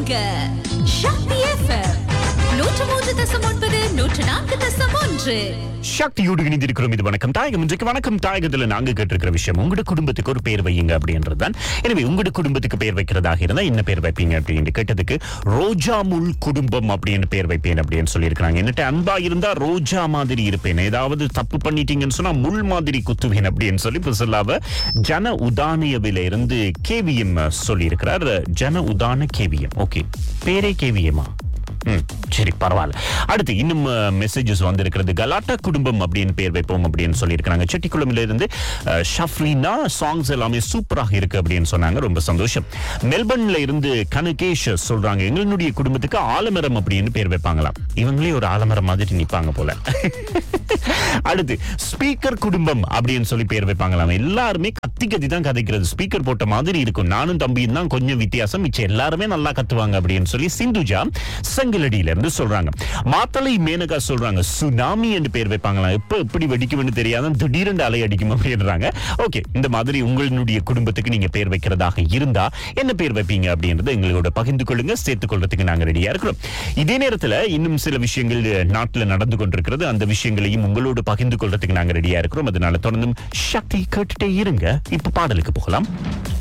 கேளுங்க சக்தி எஃப்எம் நூற்று மூன்று தசம் ஒன்பது நூற்று நான்கு தசம் ஒன்று சக்தியோடு இணைந்திருக்கிறோம் இது வணக்கம் தாயகம் இன்றைக்கு வணக்கம் தாயகத்துல நாங்க கேட்டிருக்கிற விஷயம் உங்களோட குடும்பத்துக்கு ஒரு பேர் வையுங்க அப்படின்றது தான் எனவே உங்களோட குடும்பத்துக்கு பேர் வைக்கிறதாக இருந்தா என்ன பேர் வைப்பீங்க அப்படின்னு கேட்டதுக்கு ரோஜா முள் குடும்பம் அப்படின்னு பேர் வைப்பேன் அப்படின்னு சொல்லியிருக்கிறாங்க என்னட்ட அன்பா இருந்தா ரோஜா மாதிரி இருப்பேன் ஏதாவது தப்பு பண்ணிட்டீங்கன்னு சொன்னா முள் மாதிரி குத்துவேன் அப்படின்னு சொல்லி புசல்லாவ ஜன உதானியவில இருந்து கேவிஎம் சொல்லியிருக்கிறார் ஜன உதான கேவிஎம் ஓகே பேரே கேவிஎமா ம், சரி பரவாயில்ல அடுத்து இன்னும் மெசேஜஸ் வந்திருக்கிறது கலாட்டா குடும்பம் அப்படின்னு பேர் வைப்போம் அப்படின்னு சொல்லியிருக்கிறாங்க செட்டிக்குளம்ல இருந்து அஹ், ஷஃப்ரீனா சாங்ஸ் எல்லாமே சூப்பராக இருக்கு அப்படின்னு சொன்னாங்க ரொம்ப சந்தோஷம் மெல்பர்ன்ல இருந்து கனகேஷ் சொல்றாங்க எங்களுடைய குடும்பத்துக்கு ஆலமரம் அப்படின்னு பேர் வைப்பாங்களாம் இவங்களே ஒரு ஆலமரம் மாதிரி நிப்பாங்க போல அடுத்து ஸ்பீக்கர் குடும்பம் அப்படின்னு சொல்லி பேர் வைப்பாங்களாம் எல்லாருமே கத்தி கத்தி தான் கதைக்கிறது ஸ்பீக்கர் போட்ட மாதிரி இருக்கும் நானும் தம்பியும் தான் கொஞ்சம் வித்தியாசம் மிச்சம் எல்லாருமே நல்லா கத்துவாங்க அப்படின்னு சொல்லி சிந்துஜா செங்கலடியில இருந்து சொல்றாங்க மாத்தலை மேனகா சொல்றாங்க சுனாமி என்று பேர் வைப்பாங்களாம் எப்ப எப்படி வெடிக்கும்னு தெரியாத திடீரென்று அலை அடிக்கும் அப்படின்றாங்க ஓகே இந்த மாதிரி உங்களுடைய குடும்பத்துக்கு நீங்க பேர் வைக்கிறதாக இருந்தா என்ன பேர் வைப்பீங்க அப்படின்றத எங்களோட பகிர்ந்து கொள்ளுங்க சேர்த்துக் கொள்றதுக்கு நாங்க ரெடியா இருக்கிறோம் இதே நேரத்துல இன்னும் சில விஷயங்கள் நாட்டுல நடந்து கொண்டிருக்கிறது அந்த விஷயங்களையும் உங்களோடு பகிர்ந்து கொள்றதுக்கு நாங்க ரெடியா இருக்கிறோம் அதனால தொடர்ந்தும் சக்தி கேட்டுட்டே இருங்க இப்ப பாடலுக்கு போகலாம்